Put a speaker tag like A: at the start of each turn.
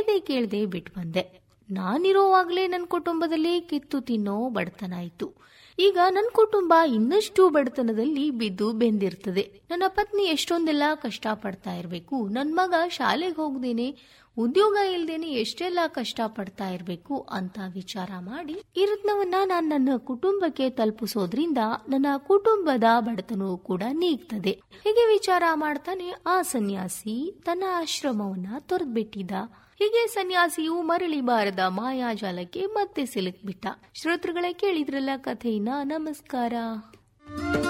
A: ಕೇಳ್ದೆ ಕೇಳ್ದೆ ಬಿಟ್ಟು ಬಂದೆ ನಾನಿರೋವಾಗ್ಲೇ ನನ್ನ ಕುಟುಂಬದಲ್ಲಿ ಕಿತ್ತು ತಿನ್ನೋ ಬಡತನ ಆಯ್ತು ಈಗ ನನ್ನ ಕುಟುಂಬ ಇನ್ನಷ್ಟು ಬಡತನದಲ್ಲಿ ಬಿದ್ದು ಬೆಂದಿರ್ತದೆ ನನ್ನ ಪತ್ನಿ ಎಷ್ಟೊಂದೆಲ್ಲ ಕಷ್ಟ ಪಡ್ತಾ ಇರಬೇಕು ನನ್ನ ಮಗ ಶಾಲೆಗೆ ಹೋಗ್ದೇನೆ ಉದ್ಯೋಗ ಇಲ್ದೇನೆ ಎಷ್ಟೆಲ್ಲ ಕಷ್ಟ ಪಡ್ತಾ ಇರಬೇಕು ಅಂತ ವಿಚಾರ ಮಾಡಿ ಈ ರತ್ನವನ್ನ ನಾನು ನನ್ನ ಕುಟುಂಬಕ್ಕೆ ತಲುಪಿಸೋದ್ರಿಂದ ನನ್ನ ಕುಟುಂಬದ ಬಡತನವೂ ಕೂಡ ನೀಗ್ತದೆ ಹೀಗೆ ವಿಚಾರ ಮಾಡ್ತಾನೆ ಆ ಸನ್ಯಾಸಿ ತನ್ನ ಆಶ್ರಮವನ್ನ ತೊರೆದ್ಬಿಟ್ಟಿದ್ದ ಹೀಗೆ ಸನ್ಯಾಸಿಯು ಮರಳಿ ಬಾರದ ಮಾಯಾಜಾಲಕ್ಕೆ ಮತ್ತೆ ಸಿಲುಕ್ಬಿಟ್ಟ ಶ್ರೋತೃಗಳೇ ಕೇಳಿದ್ರಲ್ಲ ಕಥೆಯನ್ನ ನಮಸ್ಕಾರ